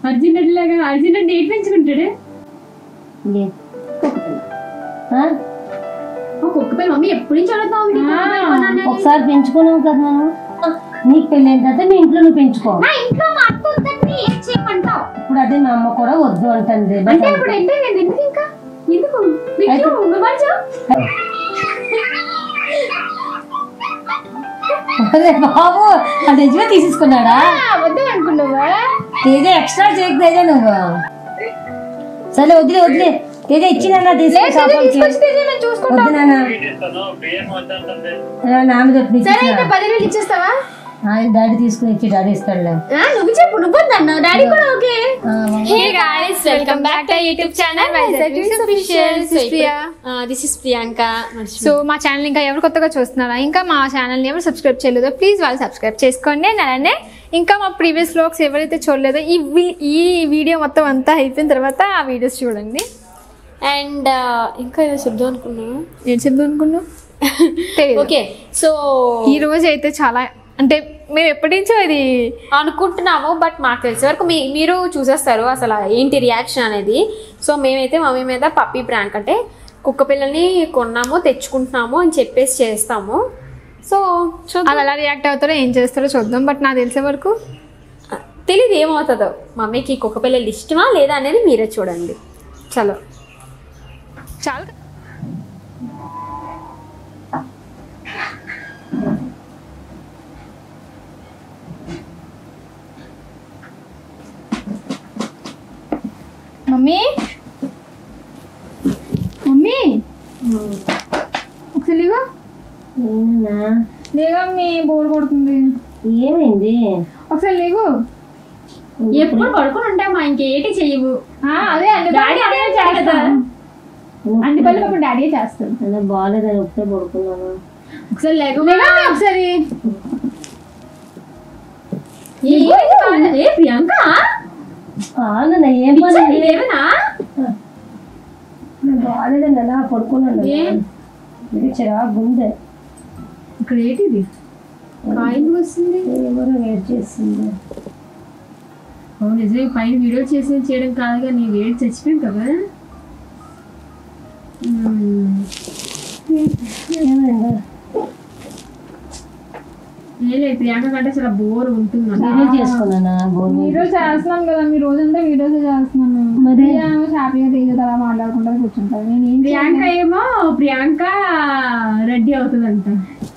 అర్జునుడి లాగా అర్జునుడు డేట్ పెంచుకుంటాడు లే. ఆ? ఆ కుక్క పిల్ల మమ్మీ ఎప్పటి నుంచి అడుగుతావు నీకు కుక్క పిల్ల కొనాలని? ఒకసారి పెంచుకున్నావు కదా మనం నీకు పెళ్ళి ఏంటంటే మీ ఇంట్లో నువ్వు పెంచుకో నా ఇంట్లో మా అత్త వద్దని ఏం చేయమంటావు ఇప్పుడు అదే మా అమ్మ కూడా వద్దు అంటుంది అంటే ఇప్పుడు ఏంటి నేను ఎందుకు ఇంకా ఎందుకు విష్ణు ఉంగమార్చు అరే బాబు అది నిజమే తీసేసుకున్నాడా వద్దు అనుకున్నావా తేజ ఎక్స్ట్రా చేయకు తేజ నువ్వు సరే వదిలే వదిలే తేజ ఇచ్చిందన్నా తీసుకొచ్చి చూసుకుంటా వద్దు నాన్న ఆ, నా మీద ఒకటి సరే అయితే ఇచ్చేసినా. పదివేలు ఇచ్చేస్తావా ఆయన డాడీ తీసుకుని ఇచ్చి డాడీ ఇస్తాడులే ఆ, నువ్వు చెప్పు నువ్వు వద్దన్నావు డాడీ కూడా ఓకే ఆ, Hey guys, welcome back to our YouTube channel. Vizag News Official. This is Priya. Uh, this is Priyanka. So మా ఛానల్ ఇంకా ఎవరు కొత్తగా చూస్తున్నారా ఇంకా మా ఛానల్ని ఎవరు సబ్స్క్రైబ్ చేయలేదో ప్లీజ్ వాళ్ళు సబ్స్క్రైబ్ చేసుకోండి అండ్ అలానే ఇంకా మా ప్రీవియస్ వ్లాగ్స్ ఎవరైతే చూడలేదో ఈ వి- ఈ వీడియో మొత్తం అంతా అయిపోయిన తర్వాత ఆ వీడియోస్ చూడండి అండ్ ఇంకా ఏదో చెప్దాం అనుకున్నాను ఏం చెప్దాం అనుకున్నావు తెలీదు. ఓకే సో ఈ రోజు అయితే చాలా అంటే మేము ఎప్పటి నుంచో ఇది అనుకుంటున్నాము బట్ మాకు తెలిసే వరకు మీ మీరు చూసేస్తారు అసలు ఏంటి రియాక్షన్ అనేది సో మేమైతే మమ్మీ మీద పప్పీ ప్రాంక్ అంటే కుక్క పిల్లల్ని కొన్నాము తెచ్చుకుంటున్నాము అని చెప్పేసి చేస్తాము సో చూద్దాం అది ఎలా రియాక్ట్ అవుతారో ఏం చేస్తారో చూద్దాం బట్ నాకు తెలిసే వరకు తెలియదు ఏమవుతుందో మమ్మీకి కుక్క పిల్లలు ఇష్టమా లేదా అనేది మీరే చూడండి చలో చాలా మమ్మీ మమ్మీ ఒకసారి లేవా ఏమన్నా? లేవా మీ బోర్ కొడుతుంది ఏమైంది ఒకసారి లేవు ఎప్పుడు పడుకొని ఉంటామా ఇంకేటి చెయ్యవు ఆ, అదే అన్ని డాడీ పనులు అదే చేస్తాను. చేస్తాడు. అన్ని పనులు పాపం డాడీ చేస్తాడు అలా బాగాలేదని ఒకటే పడుకున్నాను ఒకసారి లేకు లేవా ఒకసారి ఏ ఏ ప్రియాంక ఆనంద ఏం పని ఇచ్చేది లేవనా బాగాలేదండి అలా పడుకున్నాను ఏం? ఇది చిరాకు ఉంది ఇక్కడ ఏంటిది కాయింగ్ వస్తుంది ఎవరో వెయిట్ చేస్తుంది అవును నిజమే పైన వీడియో చేసి చేయడం కాదు కానీ వేడి చచ్చిపోయింది కదా మ్మ్. ఏమైంది ఏం లేదు ప్రియాంక కంటే చాలా బోర్ ఉంటుంది వీడియో చేసుకున్నానా భూమి వీడియోస్ చేస్తున్నాను కదా మీ రోజంతా వీడియోస్ చేస్తున్నాను మరి? హ్యాపీగా తేజతో అలా మాట్లాడుకుంటా కూర్చుంటాను నేను ఏం ప్రియాంక ఏమో ప్రియాంక రెడీ అవుతుందంట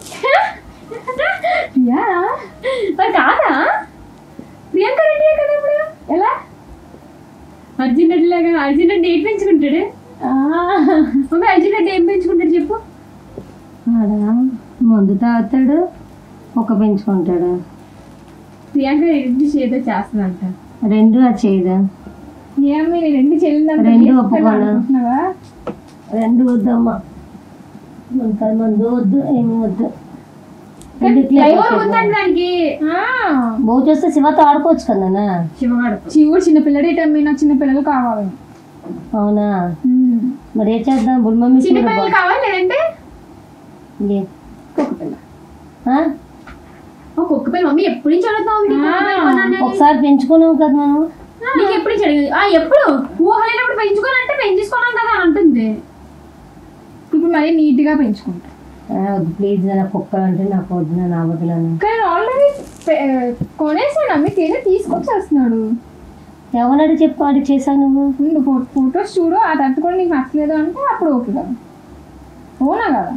యా మరి కాదా ప్రియాంక రెడీ కదా ఇప్పుడు ఎలా అర్జున్ రెడ్డి లాగా అర్జున్ రెడ్డి ఏం పెంచుకుంటాడు మమ్మీ అర్జున్ రెడ్డి ఏం పెంచుకుంటాడు చెప్పు ఆడా మందు తాగుతాడు ఒక పెంచుకుంటాడు ప్రియాంక రెడ్డి ఏదో చేస్తుందంట రెండు అది చేయదు ఏమి నేను రెండు చెల్లిందంటే రెండు ఒప్పుకోను. అనుకుంటున్నావా రెండు వద్దమ్మా ఇంకా మందు వద్దు ఏమి వద్దు రెండిట్లే ఫ్లైఓవర్ ఉందండి దానికి బో చూస్తే శివతో ఆడుకోవచ్చు కదా నాన్న. శివగాడు శివుడు చిన్న పిల్లడి టైం నాకు చిన్న పిల్లలు కావాలి అవునా మరి ఏం చేద్దాం బుల్ మమ్మీ చిన్న చూడు పిల్లలు కావాలి లేదంటే లే. కుక్క పిల్ల ఆ? ఓ కుక్క పిల్ల మమ్మీ ఎప్పటి నుంచి అడుగుతావు నీకు కుక్క పిల్ల కొనాలని? ఒకసారి పెంచుకున్నావు కదా మనం నీకు ఎప్పుడు నుంచి అడిగేది? ఆ ఎప్పుడు ఊహలేనప్పుడు పెంచుకోనంటే పెంచేసుకున్నాం కదా అని అంటుంది ఇప్పుడు మరీ నీట్ గా పెంచుకుంటా ఆ, వద్దు ప్లీజ్ నా కుక్కలు అంటే నాకు వద్దు నా వద్దులను కానీ ఆల్రెడీ కొనేసాడు అమ్మి తేజ తీసుకొచ్చేస్తున్నాడు ఎవరడి చెప్పు అడిగి చేశావు నువ్వు నువ్వు ఫొటోస్ చూడు ఆ తర్వాత కూడా నీకు నచ్చలేదు అంటే అప్పుడు ఓకే కదా అవునా కదా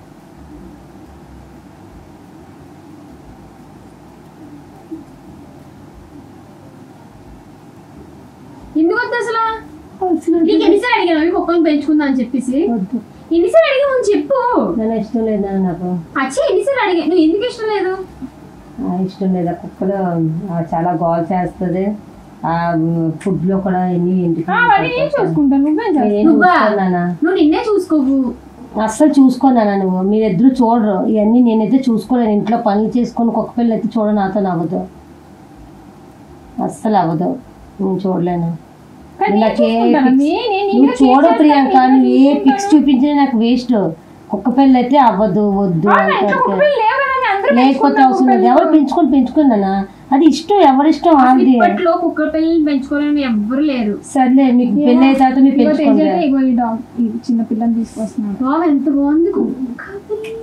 ఎందుకు వద్దు అసలు నీకు ఎన్నిసార్లు అడిగాను అవి కుక్కను పెంచుకుందా అని చెప్పేసి వద్దు ఎన్నిసార్లు అడిగావు అని చెప్పు నేను ఇష్టం లేదా నాకు అచ్చి ఎన్నిసార్లు అడిగా నువ్వు ఎందుకు ఇష్టం లేదు ఆ, ఇష్టం లేదా కుక్కలు ఆ, చాలా గోల్ చేస్తుంది ఆ ఫుడ్ లో కూడా ఎన్ని ఇంటికి అవన్నీ నేను చూసుకుంటాను నువ్వేం చేస్తావు? నేనేం నువ్వా? చూసుకున్నానా నువ్వు నిన్నే చూసుకోవు అస్సలు చూసుకున్నానా నువ్వు మీరిద్దరు చూడరు ఇవన్నీ నేనైతే చూసుకోలేను ఇంట్లో పనులు చేసుకొని కుక్క పిల్లలు అయితే చూడ నాతో అవ్వదు అస్సలు అవ్వదు నేను చూడలేను కానీ నేను నాకే చూసుకుంటాను. pics- నే- నేను నువ్వు నీట్గా చూడ చేసేస్తాను, ప్రియాంక నేను నువ్వు ఏ చూసుకుంటాను. పిక్స్ చూపించినా నాకు వేస్ట్ కుక్క పిల్లలు అయితే అవ్వదు వద్దు ఆ, నా ఇంట్లో అంటారు కుక్కలు లేవు కదా అని అందరూ లేకపోతే పెంచుకుంటారు అవసరం లేదు కుక్కలు. ఎవరు పెంచుకొని పెంచుకున్నానా అది ఇష్టం ఎవరిష్టం వాళ్ళది ఇప్పట్లో కుక్క పిల్లల్ని పెంచుకోవాలని ఎవ్వరు లేరు సర్లే మీకు పెళ్ళి అయిన తర్వాత మీరు ఇగో తేజ పెంచుకోండి అయితే ఇగో ఈ డాగ్ ఈ చిన్న పిల్లని తీసుకొస్తున్నాడు బాబు ఎంత బాగుంది కుక్క పిల్ల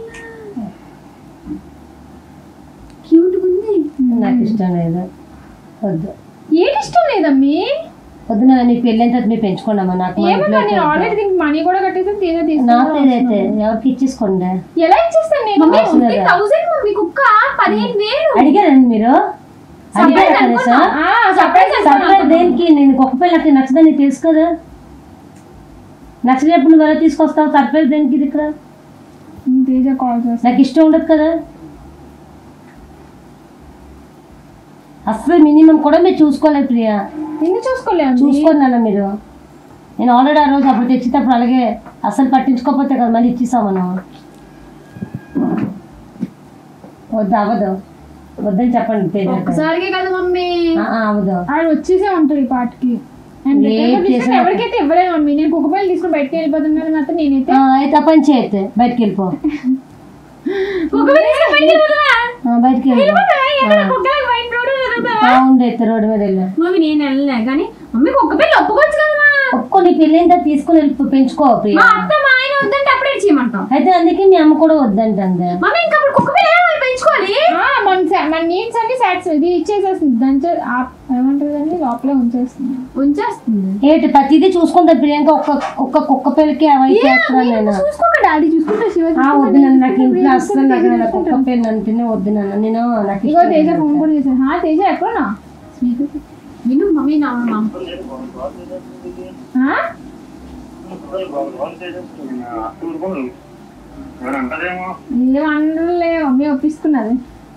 క్యూట్ ఉంది నాకు ఇష్టం లేదు వద్దు ఏంటి ఇష్టం లేదమ్మీ వద్దు నా నీకు పెళ్ళి అయిన తర్వాత మీరు పెంచుకోండమ్మా నాకు మా ఏమన్నా ఇంట్లో నేను వద్దు. ఆల్రెడీ దీనికి మనీ కూడా కట్టేసి తేజ నాకు తీసుకున్నాను ఇదైతే ఎవరికి ఇచ్చేసుకోండి ఎలా ఇచ్చేస్తాను నేను మమ్మీ అవసరం ఫిఫ్టీ లేదా? థౌసండ్ మమ్మీ కుక్క పదిహేను వేలు అడిగారండి మీరు అడిగారా కనీసం సర్ప్రైజ్ సర్ప్రైజ్ దేనికి నేను కుక్క పిల్లకి నచ్చదని నీకు తెలుసు కదా నచ్చలేప్పుడు నువ్వు ఎలా తీసుకొస్తావు సర్ప్రైజ్ దేనికి ఇది ఇక్కడ తేజ కాల్ చేస్తాను నాకు ఇష్టం ఉండదు కదా అసలు మినిమం కూడా మీరు చూసుకోలేదు ప్రియా ఎందుకు చూసుకోలేదు చూసుకున్నాను మీరు నేను ఆల్రెడీ ఆ రోజు అప్పుడు తెచ్చేటప్పుడు అలాగే అసలు పట్టించుకోకపోతే కదా మళ్ళీ ఇచ్చేసాం మనం వద్దు అవ్వదు వద్దని చెప్పండి తేజ ఒక్కసారికే కదా మమ్మీ ఆ, ఆ, అవ్వదు ఆయన వచ్చేసే ఉంటాడు ఈ పాటకి అండ్ ఏ రిటర్న్ చేసినా- తీసుకొని ఎవరికైతే ఇవ్వలేదు మమ్మీ నేను కుక్కపల్లి తీసుకుని బయటకి వెళ్ళిపోతున్నాను మాత్రం నేనైతే ఆ, అయితే ఆ పని చేయొద్దు బయటికి వెళ్ళిపో కుక్క పిల్ల తీసుకొని బయటికి వెళ్ళరా? ఆ, బయటికి వెళ్ళిపో ఎక్కడ కుక్కలకి బయట రోడ్డు మీద తిరుగుతావా? అవును అయితే రోడ్డు మీద వెళ్ళు మమ్మీ నేను వెళ్ళలే కానీ మమ్మీ కుక్క పిల్ల ఒప్పుకోవచ్చు కదా ఒక్కో నీ పెళ్ళైందా తీసుకుని వెళ్ళిపో పెంచుకో ప్రియ మా అత్త మా ఆయన వద్దంటే అప్పుడే ఇచ్చేయమంటాం అయితే అందుకే మీ అమ్మ కూడా వద్దంటుంది మమ్మీ ఇంకా అప్పుడు కుక్క పిల్ల ఎలా మరి పెంచుకోవాలి ఆ, మన సా- మన నీడ్స్ అన్ని సాటిస్ఫై ఇది ఇచ్చేసేస్తుంది దాని ఏమంటారు దాన్ని లోపలే ఉంచేస్తుంది ఉంచేస్తుంది ఏంటి ప్రతిదీ చూసుకుంటా ప్రియాంక ఒక్క ఒక్క కుక్క పిల్లకి అవాయిడ్ చేస్తున్నాను నేను చూసుకోక డాడీ చూసుకుంటా శివ ఆ, వద్దు నన్ను నాకు ఇంట్లో అస్సలు నాకు నా కుక్క పిల్ల అంటేనే వద్దు నన్ను నేను నాకు ఇగో ఇష్టం తేజ లేదు. ఫోన్ కూడా చేశాను హా తేజ ఎక్కడున్నా విను మమ్మీ నా మా ఆ? అంటదేమో ఏం అనలే మమ్మీ ఒప్పించుకున్నది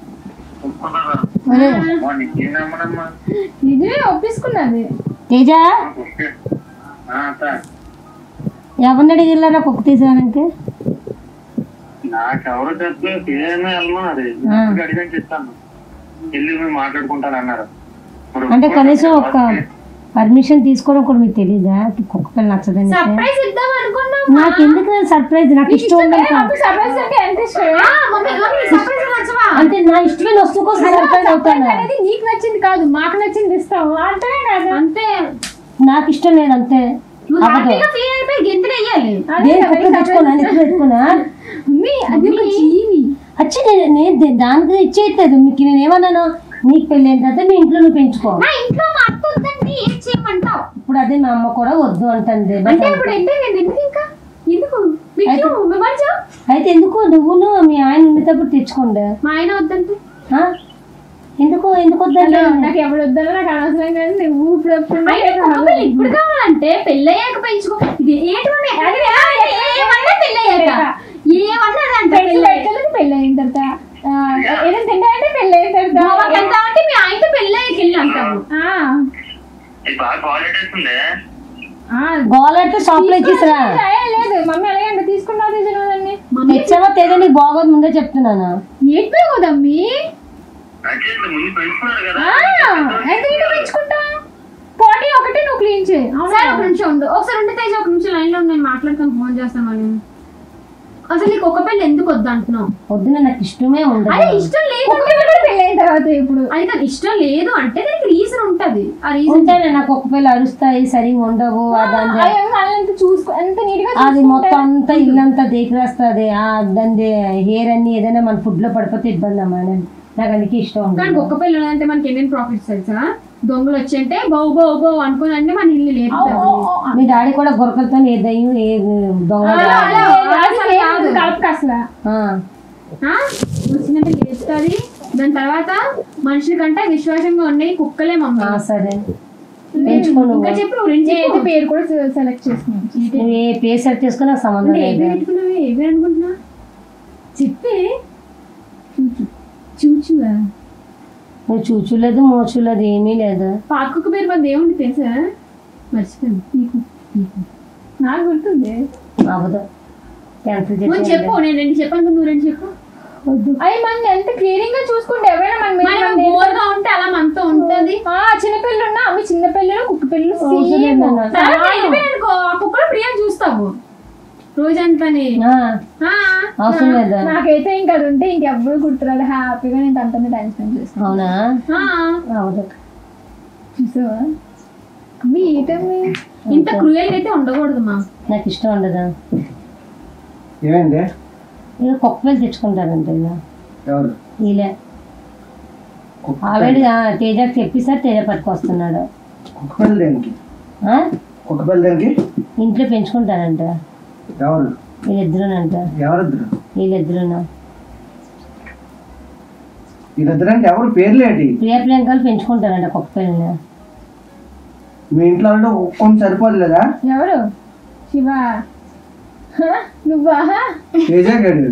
ఒరే, నీకేనమ్మడమ్మా నిజమే ఒప్పించుకున్నది తేజ ఓకే అత్త ఎవరిని అడిగిల్లారా కుక్క తీసానికి నాకెవరో చెప్తే ఏమైనా వెళ్ళమన్నది ఆ. అడిగాని చెప్తాను వెళ్ళి మేము మాట్లాడుకుంటాను అన్నారు ఇప్పుడు అంటే కనీసం ఒక పర్మిషన్ తీసుకోవడం కూడా మీకు తెలియదా కుక్క పిల్ల నచ్చదని సర్ప్రైజ్ ఇద్దాం అనుకున్నాం నాకు ఎందుకు సర్ప్రైజ్ నాకు ఇష్టం ఉండదు కాదు. సర్ప్రైజ్ అంటే ఎంత ఇష్టం ఆ, మమ్మీ మమ్మీ సర్ప్రైజ్ నచ్చవా అంటే నా ఇష్టమైన వస్తువు కోసం సర్ప్రైజ్ అవుతాను అనేది నీకు నచ్చింది కాదు మాకు నచ్చింది ఇస్తావు అంటే కదా అంతే నాకు ఇష్టం లేదు అంతే నువ్వు అవ్వదు హ్యాపీగా ఫీల్ అయిపోయి గెంతులు వేయాలి అదే నేను కదా, కుక్క తెచ్చుకున్నా నెత్తి పెట్టుకున్నా మమ్మీ అది ఒక జీవి వచ్చి నేను నేను దే- దానికి ఇచ్చేయట్లేదు మీకు నేను ఏమన్నాను నీకు పెళ్ళి అయిన తర్వాత మీ ఇంట్లో నువ్వు పెంచుకో నా ఇంట్లో మా అత్త వద్దంటే ఏం చేయమంటావు ఇప్పుడు అదే మా అమ్మ కూడా వద్దు అంటుంది అంటే ఇప్పుడు ఏంటి నేను ఎందుకు ఇంకా ఎందుకు మీకు మిమ్మల్ని అయితే ఎందుకు నువ్వును మీ ఆయన ఉండేటప్పుడు తెచ్చుకోండి మా ఆయన వద్దంటే ఆ? ఎందుకు ఎందుకు వద్దంటే నాకు ఎవడు వద్దాలో నాకు అనవసరం కానీ నువ్వు ఇప్పుడు ఎప్పుడు అయితే కుక్క పిల్ల ఇప్పుడు కావాలంటే పెళ్ళయ్యాక పెంచుకో ఇది ఏంటి మమ్మీ? అది ఎలా అంటే ఏమన్నా పెళ్ళయ్యాక ఏమన్నా అంటే పెళ్లి పెట్టలేదు పెళ్ళి అయిన తర్వాత ఆ, ఏదైనా తింటారంటే పెళ్ళి అయిన తర్వాత గోవాకి వెళ్తా అంటే మీ ఆయనతో పెళ్ళయ్యాక వెళ్ళి అంటావు ఆ, ఇది బాగా క్వాలిటీస్ ఉంది ఆ, గోలంటే షాప్ లో ఇచ్చేసరా ఏ, లేదు మమ్మీ అలాగే అంటే తీసుకున్నావు తీసుకున్నదాన్ని తెచ్చావా తెదో నీకు బాగోదు ముందే చెప్తున్నాను ఏంటి పోదమ్మీ అయితే ఇంత ముందు పెంచుకున్నారు కదా ఎంత ఇంటి పెంచుకుంటా పోటీ ఒకటి నువ్వు క్లీన్ చేయి ఒకసారి ఒక నిమిషం ఉండు ఒకసారి ఉండి తేజ ఒక నిమిషం లైన్ లో ఉండు, నేను మాట్లాడుతాను ఫోన్ చేస్తాను వాళ్ళు అసలు నీకు ఒక పెళ్ళి ఎందుకు వద్దు అంటున్నావు వద్దున నాకు ఇష్టమే అదే ఉండదు ఇష్టం లేదు ఒక్క పిల్ల పెళ్ళి అయిన తర్వాత ఇప్పుడు అది కాదు ఇష్టం లేదు అంటే దానికి రీజన్ ఉంటది ఆ రీజన్ ఉంటేనే నాకు ఒక పిల్ల అరుస్తాయి సరిగా ఉండవు అదండి అయ్యో, వాళ్ళని ఎంత చూసుకో ఎంత నీట్ గా అది మొత్తం అంతా ఇల్లంతా దేకిరేస్తుంది ఆ దాని హెయిర్ అన్ని ఏదైనా మన ఫుడ్ లో పడిపోతే ఇబ్బంది అమ్మా నేను- నాకు అందుకే ఇష్టం కానీ ఉండదు ఒక్క పెళ్ళి అంటే మనకి ఎన్ని ప్రాఫిట్స్ తెలుసా దొంగలు వచ్చి అంటే బౌ బౌ బౌ అనుకుని అంటే మన ఇల్లు లేపుతారు మీ డాడీ కూడా గురకలతో ఏ దయ్యం ఏ దొంగ అలా, రాదు. అలా. అసలు ఏం కలపకు అసలు ఆ, ఆ? వచ్చిందంటే లేపుతుంది దాని తర్వాత మనుషుల కంటే విశ్వాసంగా ఉండే కుక్కలే మమ్మ ఆ, సరే పెంచుకో నువ్వు ఇంకా చెప్పు నువ్వు రెండు నేనైతే చెప్పు. పేరు కూడా సెలెక్ట్ చేసుకున్నాను నువ్వు ఏ పేరు సెట్ చేసుకుని నాకు సంబంధం అంటే ఏవి లేదు పెట్టుకున్నావు ఏవి అనుకుంటున్నా చెప్పే చూచు చూచువా నువ్వు చూచులేదు మోచులేదు ఏమీ లేదు పాకుక్క పేరు మన దేవుడి తెలుసా మర్చిపోయాను నీకు నీకు నాకు గుర్తుంది అవ్వదు క్యాన్సిల్ నువ్వు చేసి చెప్పు నేను రెండు చెప్పాను నువ్వు రెండు చెప్పు అవి మనం ఎంత క్లియరింగ్ గా చూసుకుంటే ఎవరైనా మన మీద మనం మన మీద- బోర్గా ఉంటే అలా మనతో ఉంటది ఆ చిన్నపిల్లలు ఉన్నా అవి చిన్న పిల్లలు కుక్క పిల్లలు అవసరం సేమ్ లేదన్న. తర్వాత వెళ్ళిపోయానుకో ఆ కుక్కలు ప్రియ చూస్తావు రోజంతాని ఆ, ఆ, అవసరం లేదా నాకైతే ఇంకా అది ఉంటే ఇంకెవ్వరు గుర్తురాడు హ్యాపీగా నేను తనతోనే టైం స్పెండ్ చేస్తాను అవునా ఆ, అవును చూసావా అమ్మి ఏటమ్మి ఇంత క్రూయల్ అయితే ఉండకూడదు మా నాకు ఇష్టం ఉండదు ఏమైంది ఇక కుక్క పిల్లలు తెచ్చుకుంటారంట ఇక ఎవరు వీలే కుక్క ఆల్రెడీ తేజకి చెప్పిస్తారు తేజ పట్టుకొస్తున్నాడు కుక్క పిల్ల దేనికి ఆ? కుక్క పిల్ల దేనికి ఇంట్లో పెంచుకుంటారంట ఎవరు వీళ్ళిద్దరునంట ఎవరిద్దరు వీళ్ళిద్దరును వీళ్ళిద్దరంటే ఎవరు పేర్లు ఏంటి ప్రియ ప్రియాంకలు పెంచుకుంటారంట కుక్క పిల్లని మీ ఇంట్లో అంటే ఒక్కొని సరిపోలేదా ఎవరు శివ హ? నువ్వా తేజ గడు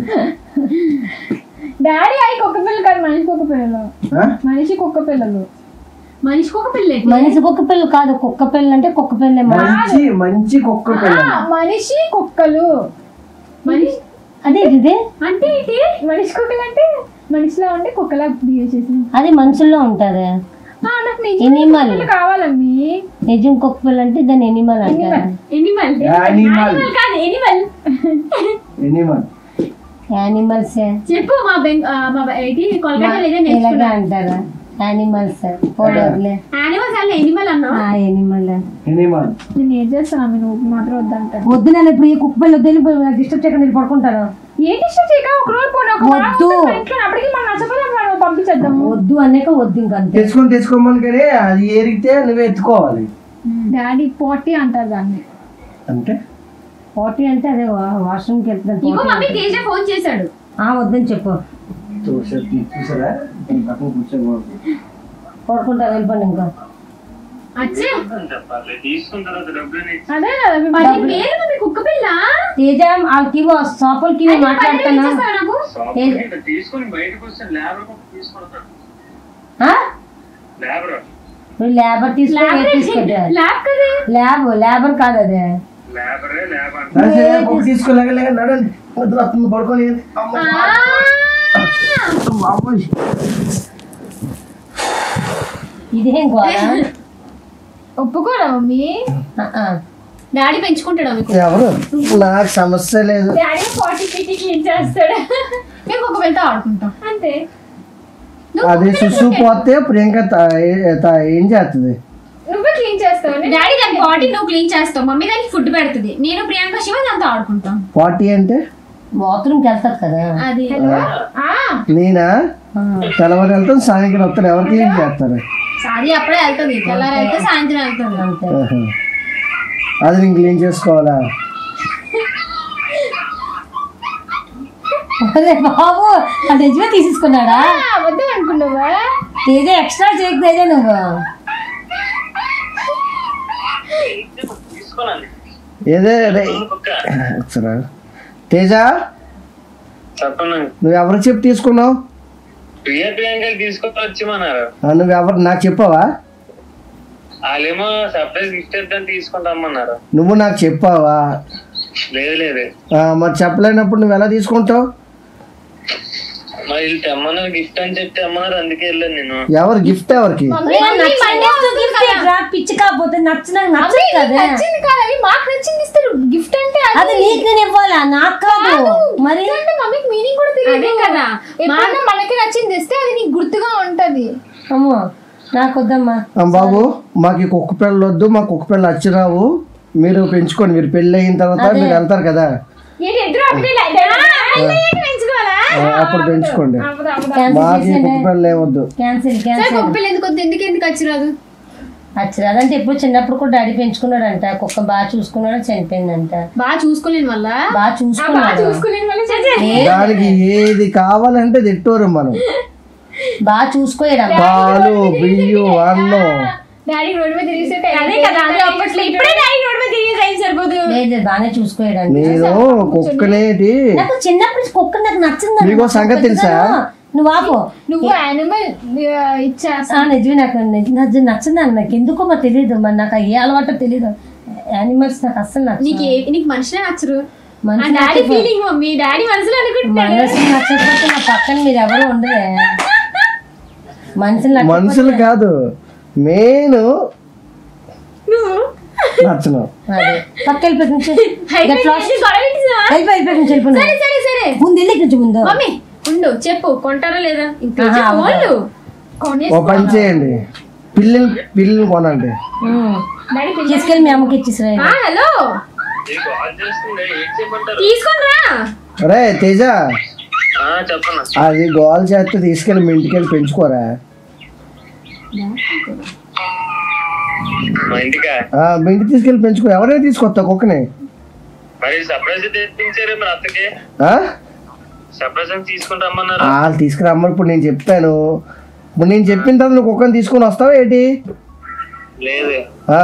డాడీ అయి కుక్క పిల్లలు కాదు మనిషి కుక్క పిల్లలు మనిషి కుక్క పిల్లలు మనిషికి ఒక పిల్ల అయితే. మనిషి కుక్క పిల్ల కాదు కుక్క పిల్ల అంటే కుక్క పిల్ల మంచి మంచి కుక్క పిల్ల ఆ, మనిషి కుక్కలు మనిషి అదే ఇది అంటే ఏంటి మనిషి కుక్కలు అంటే మనిషిలా ఉండి కుక్కలా బిహేవ్ చేసి అది మనుషుల్లో ఉంటది ఆ, నాకు నిజం ఎనిమల్ కుక్కలు కావాలమ్మి నిజం కుక్క పిల్ల అంటే దాన్ని ఎనిమల్ అంటారు ఎనిమల్ యానిమల్ కాదు ఎనిమల్ ఎనిమల్ యానిమల్స్ చెప్పు మా బెంగ్ ఆ, మా బె- ఏంటి కోల్కతాలో ఏదో ఇలాగే నేర్చుకున్నా అంటారు యానిమల్స్ పోలేదులే యానిమల్స్ అలా ఎనిమల్ అన్నావు ఆ ఎనిమల్ ఎనిమల్ నేను ఏం చేస్తాను నువ్వు మాత్రం వద్దంటాను వద్దు నేను ఇప్పుడు ఈ కుక్క పిల్ల వద్దు నాకు డిస్టర్బ్ చేయకుండా నేను పడుకుంటాను ఏంటి ఇష్టం చేయక ఒక రోజు పోనీ ఒక వారం వద్దు. ఉంటే మా ఇంట్లో అప్పటికి మనం నచ్చకపోతే మనం పంపించేద్దాము వద్దు అనేక వద్దు ఇంక అంతే తెచ్చుకొని తెచ్చుకోమని కానీ అది ఏరిగితే నువ్వే ఎత్తుకోవాలి డాడీ పోటీ అంటారు దాన్ని అంటే పోటీ అంటే అదే వాష్రూమ్కి వెళ్తున్నాను ఇగో మమ్మీ తేజ ఫోన్ చేశాడు ఆ వద్దని చెప్పు చూసారా చూసారా పక్కన కూర్చోకూడదు పడుకుంటా వెళ్ళిపోండి ఇంకా అచ్చే చెప్పాలి తీసుకున్న తర్వాత డబ్బులు అదే కదా మీ పది వేలు మమ్మీ కుక్క పిల్ల తేజ వాళ్ళకి షాపులకి పది వేలు మాట్లాడుతున్నా ఇచ్చేస్తావా నాకు షాప్ తీసుకొని బయటకు వస్తే లేబర్ తీసుకుంటాడు ఆ? లేబర్ నువ్వు లేబర్ తీసుకుని తీసుకుంటా ల్యాబ్ కదా ల్యాబ్ లేబర్ కాదు అదే లేబరే లేబర్ సరే కుక్క తీసుకోలేక నడండి వద్దు వస్తుంది పడుకొని అమ్మ. బాబోయ్. ఇదేం గోడ ఒప్పుకోరా మమ్మీ డాడీ పెంచుకుంటాడు మీకు ఎవరు నాకు సమస్య లేదు డాడీ ఫార్టీ ఫిఫ్టీ క్లీన్ చేస్తాడు మేము కుక్క పిల్లతో ఆడుకుంటాం అంతే అది సుసు పోతే ప్రియాంక తా- ఏ- తా- ఏం చేస్తుంది నువ్వే క్లీన్ చేస్తావు నేను- డాడీ దాని బాడీ నువ్వు క్లీన్ చేస్తావు మమ్మీ దానికి ఫుడ్ పెడుతుంది నేను ప్రియాంక శివ దాంతో ఆడుకుంటాం పార్టీ అంటే బాత్రూమ్కి వెళ్తారు కదా అది ఆ, నేనా తెల్లవారు వెళ్తాను సాయంత్రం వస్తాను ఎవరు క్లీన్ చేస్తారు అది అప్పుడే వెళ్తుంది తెల్లారి వెళ్తే సాయంత్రం వెళ్తుంది అంతే ఆహా. అది నేను క్లీన్ చేసుకోవాలా అరే బాబు అది నిజమే తీసేసుకున్నాడా ఆ, అబద్ధం అనుకున్నావా తేజ ఎక్స్ట్రా చేయకు తేజ నువ్వు తీసుకోనండి ఏదే రే ఒకసారి తేజ చెప్పండి నువ్వు ఎవరు చెప్పి తీసుకున్నావు ప్రియ ప్రియాంకలు తీసుకొని వచ్చమన్నారు ఆ, నువ్వు ఎవరు నాకు చెప్పావా వాళ్ళేమో సర్ప్రైజ్ గిఫ్ట్ ఇద్దాం తీసుకొని రమ్మన్నారు నువ్వు నాకు చెప్పావా లేదు లేదు ఆ, మరి చెప్పలేనప్పుడు నువ్వు ఎలా తీసుకుంటావు మరి వీళ్ళు తెమ్మన్నారు గిఫ్ట్ అని చెప్పి తెమ్మన్నారు అందుకే వెళ్ళాను నేను ఎవరు గిఫ్ట్ ఎవరికి పిచ్చి కాకపోతే నచ్చిన నచ్చదు కదా నచ్చింది కాదు అవి మాకు నచ్చింది ఇస్తారు గిఫ్ట్ అంటే అది. అది నీకు నేను ఇవ్వాలా నాకు కాదు మరి Gift అంటే మమ్మీకి మీనింగ్ కూడా తెలియదు అదే కదా. ఎప్పుడైనా మనకి నచ్చింది ఇస్తే అది నీకు గుర్తుగా ఉంటది అమ్మో నాకు వద్దమ్మా ఆ, బాబు మాకు ఈ కుక్క పిల్లలు వద్దు మా కుక్క పిల్లలు వచ్చిరావు మీరు పెంచుకోండి మీరు పెళ్ళి అయిన తర్వాత మీరు వెళ్తారు కదా ఏంటి ఇద్దరు ఒకటే పెంచుకోవాలా ఆ, అప్పుడు పెంచుకోండి క్యాన్సిల్ మాకు ఈ చేసేయండి కుక్క పిల్లలు ఏమొద్దు క్యాన్సిల్ సరే క్యాన్సిల్ కుక్క పిల్ల ఎందుకు వద్దు ఎందుకు ఎందుకు వచ్చిరాదు అచ్చరా అదంటే ఎప్పుడు చిన్నప్పుడు కూడా డాడీ పెంచుకున్నాడంట కుక్క బాగా చూసుకున్నాడు చనిపోయిందంట బాగా చూసుకోలేను వల్ల బాగా చూసుకున్నాడు చూసుకోలేని వల్ల చనిపోయింది. దానికి ఏది కావాలంటే తిట్టోరు మనం బాగా చూసుకోయడమ్మా పాలు బియ్యం అన్నం డాడీ రోడ్డు మీద తిరిగితే అదే కదా అదే అప్పట్లో ఇప్పుడే డాడీ రోడ్ మీద తిరిగి టైం సరిపోదు లేదు బాగానే చూసుకోయడండి నేను కుక్కనేటి నాకు చిన్నప్పటి నుంచి కుక్క నాకు నచ్చింది మీకు సంగతి తెలుసా? నువ్వు ఆపు నువ్వు యానిమల్ ఇచ్చేస్తా ఆ, నిజమే నాకు నిజ- నాకు నచ్చింది అన్న నాకు ఎందుకో మరి తెలియదు మరి నాకు ఏ అలవాటో తెలియదు యానిమల్స్ నాకు అస్సలు నీకు నచ్చదు ఏ- నీకు మనిషినే నచ్చరు మనిషి డాడీ నచ్చకపో- ఫీలింగ్ మమ్మీ డాడీ మనసులో అనుకుంటున్నాడు మనసు నచ్చకపోతే నా పక్కన మీరు ఎవరు ఉండరే మనుషులు నచ్చకపోతే- మనుషులు కాదు మెయిన్ నువ్వు నచ్చను అదే పక్క వెళ్ళిపోయి నుంచి హైట్ Get lost. పెంచేసి గొడవ పెట్టేసావా? వెళ్ళిపోయి వెళ్ళిపోయి నుంచి వెళ్ళిపోయి సరే సరే సరే ముందు వెళ్ళి ఇక్కడి నుంచి ముందు మమ్మీ ఉండు చెప్పు కొంటారా లేదా ఇంకా ఆహా, చెప్పు, అవునా. వాళ్ళు ఓ కొనేసుకో. పని చేయండి పిల్లలు పిల్లలు కొనండి ఉమ్. డాడీ పిల్ల- తీసుకెళ్ళి మీ అమ్మకి ఇచ్చేసిరా ఆ, హలో ఈ కాల్ చేస్తుంది ఏం చేయమంటారు తీసుకొని రా రే తేజ ఆ, చెప్పన్నా అది గోల్ చేస్తే తీసుకెళ్ళి మీ ఇంటికి వెళ్ళి పెంచుకోరా మా ఇంటికా ఆ, మీ ఇంటికి తీసుకెళ్ళి పెంచుకో ఎవరైనా తీసుకొస్తా కుక్కని మరి సర్ప్రైజ్ తెప్పించారు మరి అత్తకి ఆ? సర్ప్రైజ్ అని తీసుకుని రమ్మన్నారు వాళ్ళు తీసుకురమ్మని ఇప్పుడు నేను చెప్పాను ఇప్పుడు నేను చెప్పిన తర్వాత నువ్వు కుక్కని తీసుకొని వస్తావా ఏంటి లేదు ఆ?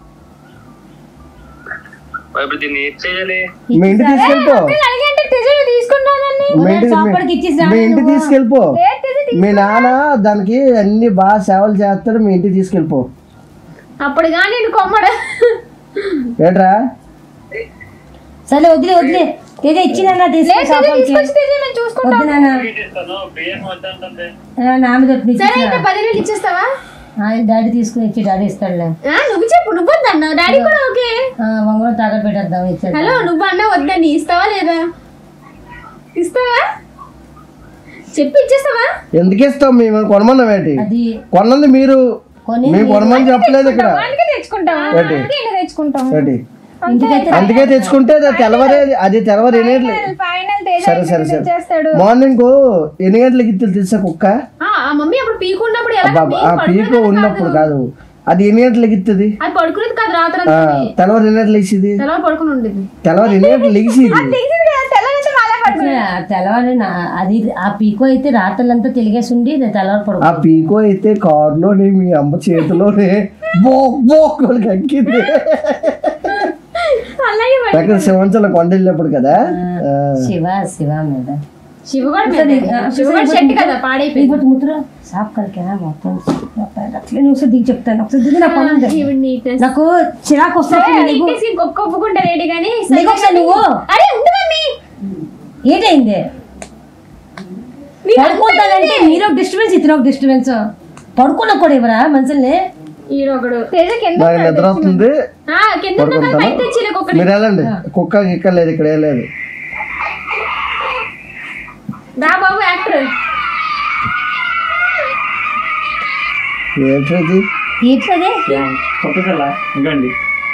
మరి ఇప్పుడు దీన్ని ఏం చేయాలి మీ ఇంటికి తీసుకెళ్ళిపో అడిగంటే తెజలు తీసుకుంటానని మీ ఇంటికి చాపడికి ఇచ్చేసి రా మీ ఇంటికి తీసుకెళ్ళిపో మీ నాన్న దానికి అన్ని బాగా సేవలు చేస్తాడు మీ ఇంటికి తీసుకెళ్ళిపో అప్పుడు కానీ నేను కొమ్మడ ఏంట్రా సరే వదిలే వదిలే ఏదో ఇచ్చిన తీసుకొచ్చి తెజ మేము చూసుకుంటాం వద్దు నాన్న ఇస్తాను బియ్యం వద్దంటుంది ఆ, నా మీద ఒకటి సరే ఇచ్చేసిరా. అయితే పది వేలు ఇచ్చేస్తావా ఆ, డాడీ తీసుకుని ఇచ్చి డాడీ ఇస్తాడులే ఆ, నువ్వు చెప్పు నువ్వు వద్దన్నావు డాడీ కూడా ఓకే వంగలో తాగట్టు పెట్టేద్దాం ఇచ్చేద్దాం హలో నువ్వు అన్నా వద్దని ఇస్తావా లేదా ఇస్తావా చెప్పి ఇచ్చేస్తావా ఎందుకు ఇస్తాం మేము కొనమన్నాం ఏంటి అది కొన్నది మీరు కొని మేము కొనమని చెప్పలేదు ఇక్కడ అందుకే తెచ్చుకుంటాం ఏంటి అందుకే తెచ్చుకుంటాం ఏంటి ఇంటికైతే అందుకే తెచ్చుకుంటే అది తెల్లవరే అది తెల్లవారు ఎన్ని గంటలు ఫైనల్ తేజ సరే సరే సరే చేస్తాడు మార్నింగ్ ఎన్ని గంటలకి ఇత్తులు తెలుసా కుక్క ఆ ఆ మమ్మీ అప్పుడు పీకు ఉన్నప్పుడు ఎలా అబ్బా, ఆ పీకు ఉన్నప్పుడు కాదు అది ఎన్ని గంటలకి ఇస్తుంది అది పడుకునేది కాదు రాత్రి ఆ, తెల్లవారు ఎన్ని గంటలు లేచిది తెలవ పడుకుని ఉండేది తెల్లవారు ఎన్ని గంటలు లేచిది తెల్లంటే మాలా తెల్లవారి నా- అది ఆ పీకో అయితే రాత్రులంతా తెలిగేసి ఉండి నేను తెల్లవారు పడుకో ఆ పీకో అయితే కారులోనే మీ అమ్మ చేతిలోనే బోక్ బోక్ అని కక్కింది అలాగే మరి. అక్కడ శివంచలం కొండ వెళ్ళినప్పుడు కదా ఆ, శివ శివ మీద శివగాడు మీద. శివగాడు షెట్ కదా పాడైపోయింది ఇంకోటి ముద్ర సాఫ్ కరికే మొత్తం అట్లే నువ్వు ఒకసారి దిగి చెప్తాను ఒకసారి దిగి నా పని ఉంది. శివుడి నీట్నెస్. నాకు చిరాకు వస్తుంది సరే, నీకు నీట్నెస్ ఇంకొక ఒప్పుకుంటా రెడీ కానీ నీకు ఒకసారి నువ్వు అరే ఉండు మమ్మీ ఏంటైంది పడుకుంటానంటే మీరు ఒక డిస్టర్బెన్స్ ఇతను ఒక డిస్టర్బెన్స్ పడుకున్నా కూడా ఇవ్వరా మనుషుల్ని ఈరొకడు తేజ కింద నాకు నిద్ర వస్తుంది ఆ, కింద ఉన్న కదా పైకి తెచ్చిలే ఒక్కటి మీరు వెళ్ళండి కుక్క గిక్క లేదు ఇక్కడ ఏం లేదు రా బాబు యాక్టర్ ఏంటది ఏంటదే కొత్త పిల్ల ఇంకండి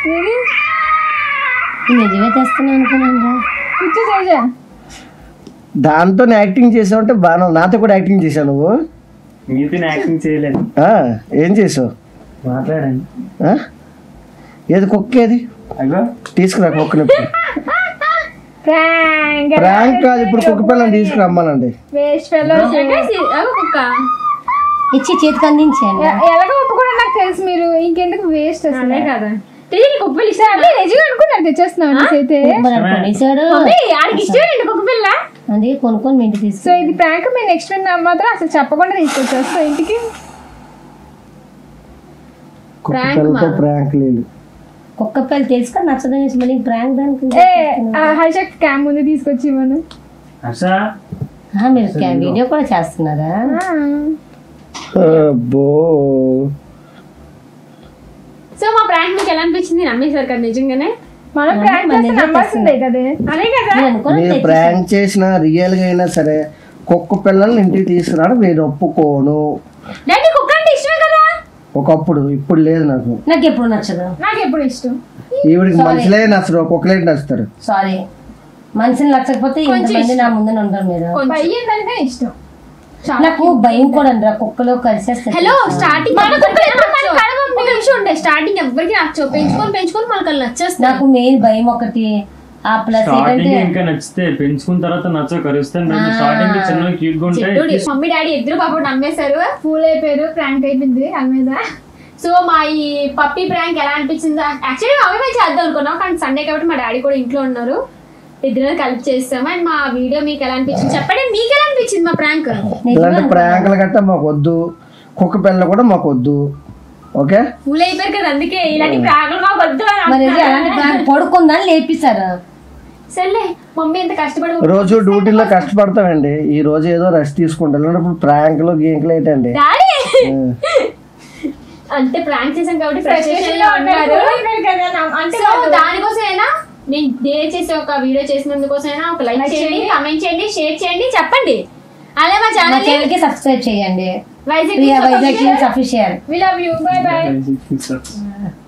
నిజమే తెస్తున్నాను అనుకున్నాను కూర్చో తేజ దాంతో యాక్టింగ్ చేసావంటే బాగా నాతో కూడా యాక్టింగ్ చేసావు నువ్వు మీతో యాక్టింగ్ చేయలేదు ఆ, ఏం చేసావు మాట్లాడండి ఆ? ఏది కుక్క ఏది అగో తీసుకురా కుక్కని ప్రాంక్ ప్రాంక్ కాదు ఇప్పుడు కుక్క పిల్లని తీసుకురమ్మానండి వేస్ట్ ఫెలో కుక్క ఇచ్చి చేతికి అందించాను ఎలాగో ఒప్పుకోవడం నాకు తెలుసు మీరు ఇంకెందుకు వేస్ట్ అసలు అదే కదా తెలియదు నీకు కుక్క పిల్ల ఇష్టం అదే నిజంగా అనుకున్నారు తెచ్చేస్తున్నాం అనేసి అయితే మరి అది కొనేసాడు మమ్మీ ఆడికి ఇష్టం ఏంటి కుక్క పిల్ల అందుకే కొనుక్కొని మీ ఇంటికి సో తీసుకు ఇది ప్రాంక్ మేము నెక్స్ట్ మాత్రం అసలు చెప్పకుండా తీసుకొచ్చేస్తాం ఇంటికి కుక్క పిల్లతో ప్రాంక్ లేదు కుక్క పిల్ల తెలుసుకొని నచ్చదని మళ్ళీ ప్రాంక్ దానికి ఏ హర్షక్ క్యామ్ ముందు తీసుకొచ్చి ఇవ్వను హర్ష ఆ, మీరు క్యా- వీడియో కూడా చేస్తున్నారా అబ్బో సో మా ప్రాంక్ మీకు ఎలా అనిపించింది నమ్మేశారు కదా నిజంగానే మనం ప్రాంక్ చేస్తే నమ్మాల్సిందే కదే అదే కదా నేను అనుకోని మీరు ప్రాంక్ చేసినా రియల్ గా అయినా సరే కుక్క పిల్లల్ని ఇంటికి తీసుకురావడం నేను ఒప్పుకోను డాడీ కుక్క అంటే ఇష్టమే కదా ఒకప్పుడు ఇప్పుడు లేదు నాకు నాకు ఎప్పుడు నచ్చదు నాకు ఎప్పుడు ఇష్టం ఈవిడికి మనుషులే నచ్చరు కుక్కలే నచ్చుతారు సారీ మనిషిని నచ్చకపోతే ఇంతమంది నా ముందు ఉండరు మీరు భయం దానికే ఇష్టం నాకు భయం కూడా అండి కుక్కలో కలిసేస్తారు హలో స్టార్టింగ్ ఒక నిమిషం ఉండే స్టార్టింగ్ ఎవరికి నచ్చవు పెంచుకొని పెంచుకొని మనకు అలా నచ్చేస్తుంది నాకు మెయిన్ భయం ఒకటి ఆ ప్లస్ స్టార్టింగ్ ఏంటంటే ఇంకా నచ్చితే పెంచుకున్న తర్వాత నచ్చ కరుస్తాను స్టార్టింగ్ చిన్న క్యూట్ గా ఉంటాయి చెట్టుడి. మమ్మీ డాడీ ఇద్దరు పాప నమ్మేశారు ఫూల్ అయిపోయారు ప్రాంక్ అయిపోయింది వాళ్ళ మీద సో మా ఈ పప్పి ప్రాంక్ ఎలా అనిపించిందో యాక్చువల్లీ అవి మేము చేద్దాం అనుకున్నాం కానీ సండే కాబట్టి మా డాడీ కూడా ఇంట్లో ఉన్నారు ఇద్దరు కలిపి చేస్తాము అండ్ మా వీడియో మీకు ఎలా అనిపించింది చెప్పండి మీకు ఎలా అనిపించింది మా ప్రాంక్ ఇలాంటి ప్రాంకులు గట్టా మాకు వద్దు కుక్క పిల్లలు కూడా మాకు వద్దు ఓకే ఫుల్ అయిపోయారు కదా అందుకే ఇలాంటి ప్రాంకులు మాకు వద్దు అని మరి ఇది అంటున్నారు. అలాంటి ప్లాన్ పడుకుందని లేపిస్తారు సర్లే మమ్మీ ఎంత కష్టపడి రోజు డ్యూటీలో కష్టపడతామండి ఈ రోజు ఏదో రెస్ట్ తీసుకుంటాం ఇప్పుడు ప్రాంకులు గీంకులు ఏంటండి డాడీ ఆ. అంటే ప్రాంక్ చేసాం కాబట్టి Frustration frustration లో లో ఉన్నారు. ఉన్నారు కదా నా- అంటే సో వాళ్ళు- దానికోసమైనా నేను డే చేసే ఒక వీడియో చేసినందుకోసమైనా ఒక లైక్ Like చేయండి చేయండి. కమెంట్ చేయండి షేర్ చేయండి చెప్పండి అలాగే మా మా ఛానల్ ఛానల్ కి సబ్స్క్రైబ్ చేయండి Vizag Priya Vizag official we love you bye bye Bye.